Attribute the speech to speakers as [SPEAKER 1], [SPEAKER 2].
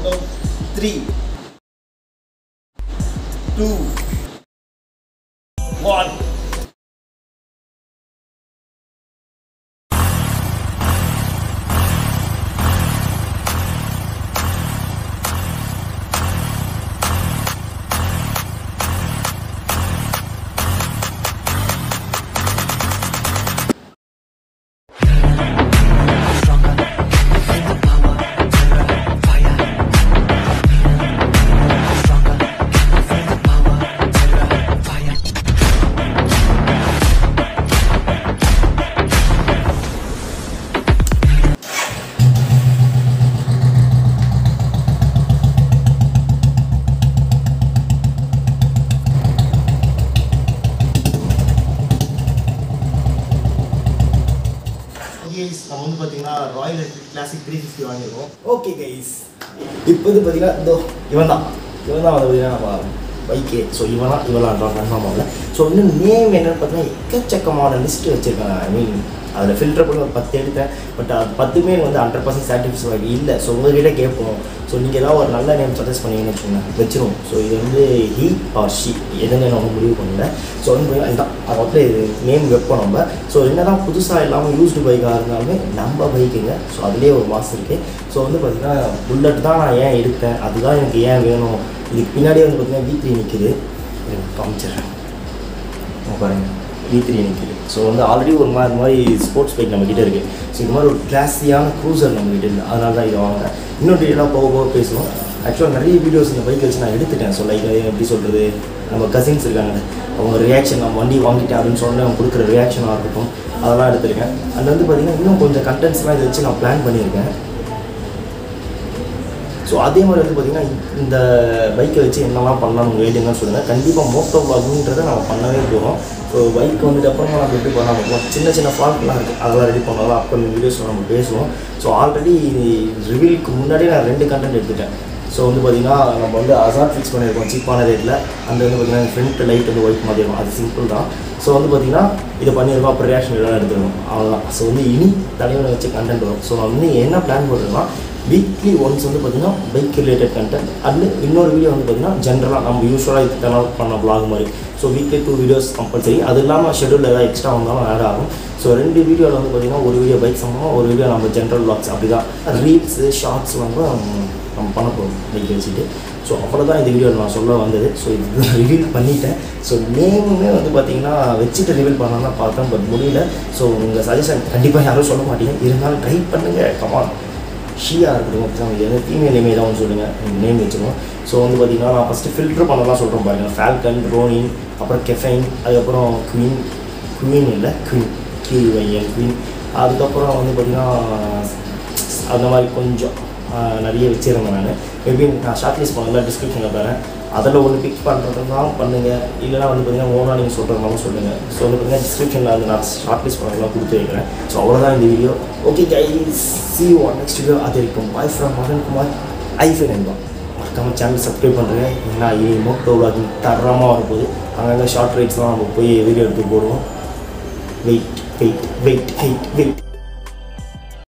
[SPEAKER 1] down three two one guys நம்ம வந்து பார்த்தீங்கன்னா Royal Enfield Classic three fifty வாங்கியிருக்கோம் ஓகே கைஸ் இப்போ வந்து பார்த்தீங்கன்னா இதோ இவன் தான் இவன் தான் வந்து பார்த்தீங்கன்னா நம்ம பைக்கே ஸோ இவனா இவெல்லாம் கன்ஃபார்ம் ஆகல ஸோ இன்னும் நேம் என்னன்னு பார்த்தீங்கன்னா எக்கச்சக்கமான லிஸ்ட் வச்சுருக்கேன் ஐ மீன் அதில் ஃபில்டர் பண்ணி ஒரு பத்து எடுத்தேன் பட் அது பத்துமே வந்து ஹண்ட்ரட் பர்சன்ட் சாட்டிஸ்ஃபை இல்லை ஸோ உங்ககிட்ட கேட்போம் ஸோ நீங்கள் ஏதாவது ஒரு நல்ல நேம் சஜஸ்ட் பண்ணீங்கன்னு வச்சுக்கோங்க வச்சிருவோம் ஸோ இது வந்து ஹீ ஆர் ஷி எதுன்னு நான் வந்து முடிவு பண்ணல ஸோ வந்து இதுதான் அதை வந்து இது நேம் வைப்போம் நம்ம ஸோ என்ன தான் புதுசாக இல்லாமல் யூஸ்டு பைக்காக இருந்தாலுமே நம்ம பைக்குங்க ஸோ அதுலேயே ஒரு மாதம் இருக்குது ஸோ வந்து பார்த்திங்கன்னா புல்லட் தான் நான் ஏன் எடுத்தேன் அதுதான் எனக்கு ஏன் வேணும் இதுக்கு பின்னாடியே வந்து பார்த்திங்கன்னா வீ த்ரீ நிற்குது காமிச்சிடுறேன் இங்க பாருங்க வி த்ரீ நிற்குது ஸோ வந்து ஆல்ரெடி ஒரு மாதிரி இந்த மாதிரி ஸ்போர்ட்ஸ் பைக் நம்ம கிட்ட இருக்குது ஸோ இது மாதிரி ஒரு கிளாஸியான க்ரூசர் நம்ம கிட்ட இல்லை அதனால தான் இதை வாங்குறேன் இன்னும் டீட்டெயிலாக போக போக பேசுவோம் ஆக்சுவலாக நிறைய வீடியோஸ் இந்த பைக் வச்சு நான் எடுத்துட்டேன் ஸோ லைக் எப்படி சொல்கிறது நம்ம கசின்ஸ் இருக்காங்க அவங்க ரியாக்ஷன் நம்ம வண்டி வாங்கிட்டேன் அப்படின்னு சொன்ன அவங்க கொடுக்குற ரியாக்ஷனாக இருக்கட்டும் அதெல்லாம் எடுத்திருக்கேன் அது வந்து பார்த்திங்கன்னா இன்னும் கொஞ்சம் கண்டென்ட்ஸ்லாம் இதை வச்சு நான் பிளான் பண்ணியிருக்கேன் ஸோ அதே மாதிரி வந்து பார்த்திங்கன்னா இந்த பைக்கை வச்சு என்னெல்லாம் பண்ணலாம் உங்கள் ஐடியான்னு சொல்லுங்கள் கண்டிப்பாக மோட்டோ vlogன்றதை நம்ம பண்ணவே போகிறோம் ஸோ பைக் வந்துட்டு அப்புறமா நம்ம எப்படி பண்ணாமல் போகிறோம் சின்ன சின்ன ஃபால்ட்லாம் இருக்குது அதெல்லாம் ரெடி பண்ணலாம் அப்புறம் வீடியோஸில் நம்ம பேசுவோம் ஸோ ஆல்ரெடி ரிவீலுக்கு முன்னாடி நான் ரெண்டு கண்டென்ட் எடுத்துட்டேன் ஸோ வந்து பார்த்திங்கன்னா நம்ம வந்து அசாட் ஃபிக்ஸ் பண்ணியிருக்கோம் சீப்பான ரேட்டில் அந்த வந்து பார்த்திங்கன்னா ஃப்ரண்ட் லைட் வந்து ஒயிட் மாதிரி இருக்கும் அது சிம்பிள் தான் ஸோ வந்து பார்த்திங்கன்னா இதை பண்ணியிருக்கோம் அப்புறம் ரியாக்ஷன் எல்லாம் எடுத்துருக்கோம் அவ்வளோதான் ஸோ வந்து இனி தலைவனை வச்சு கண்டென்ட் வரும் ஸோ நான் இன்னும் என்ன பிளான் போட்டிருக்கேன்னா வீக்லி ஒன்ஸ் வந்து பார்த்திங்கன்னா பைக் ரிலேட்டட் கண்டென்ட் அண்ட் இன்னொரு வீடியோ வந்து பார்த்திங்கன்னா ஜென்ரலாக நம்ம யூஸ்வலாக இது தனால் பண்ண vlog மாதிரி so weekly two videos compulsory அது இல்லாமல் ஷெடியூல் ஏதாவது எக்ஸ்ட்ரா வந்தாலும் ஆட் ஆகும் ஸோ ரெண்டு வீடியோவில் வந்து பார்த்திங்கன்னா ஒரு வீடியோ பைக் சம்பவம் ஒரு வீடியோ நம்ம ஜென்ரல் vlogs அப்படி தான் ரீல்ஸு ஷார்ட்ஸ்லாம் கூட நம்ம பண்ண போகிறோம் பைக் வச்சுட்டு ஸோ அவ்வளோதான் இந்த வீடியோவில் நான் சொல்ல வந்தது ஸோ இது ரிவீல் பண்ணிட்டேன் ஸோ நேமுமே வந்து பார்த்தீங்கன்னா வச்சுட்டு ரிவீல் பண்ணலாம் தான் பார்த்தேன் பட் முடியல ஸோ உங்கள் சஜஷன் கண்டிப்பாக யாரும் சொல்ல மாட்டீங்க இருந்தாலும் ட்ரை பண்ணுங்கள் கமான் ஷியா இருக்கட்டும் எக்ஸாம்பிள் இது வந்து ஃபீமேல் நேம் ஏதாவது சொல்லுங்கள் நேம் வச்சுருவோம் ஸோ வந்து பார்த்தீங்கன்னா நான் ஃபஸ்ட்டு ஃபில்டர் பண்ணலாம் சொல்கிறேன் பாருங்கள் ஃபால்கன் ரோனின் அப்புறம் கெஃபைன் அதுக்கப்புறம் குவீன் குவீன் இல்லை குவீன் கியூஐஎன் குவீன் அதுக்கப்புறம் வந்து பார்த்திங்கன்னா அந்த மாதிரி கொஞ்சம் ஆஹ், நிறைய வச்சுருந்தேன் நான் மேபி நான் ஷார்ட் லிஸ்ட் பண்ணல டிஸ்கிரிப்ஷனில் தரேன் அதில் ஒன்று பிக் பண்ணுறதுனாலும் பண்ணுங்கள் இல்லைனா வந்து பார்த்தீங்கன்னா ஓனாக நீங்கள் சொல்கிறதுனாலும் சொல்லுங்கள் ஸோ வந்து பார்த்தீங்கன்னா டிஸ்கிரிப்ஷனில் வந்து நான் ஷார்ட் லிஸ்ட் பண்ணலாம் கொடுத்து வைக்கிறேன் ஸோ அவ்வளோதான் இந்த video okay guys see on next video அது இருக்கும் பாய் ஃப்ரம் மதன் குமார் ஐஃபை நண்பா மறக்காமல் சேனல் சப்ஸ்கிரைப் பண்ணுறேன் ஏன்னா இனி மோட்டோ விளாகிங் தரமாக வரப்போகுது அங்கங்கே ஷார்ட் ரைட்ஸ்லாம் நம்ம போய் வீடியோ எடுத்து போடுவோம் wait wait wait wait wait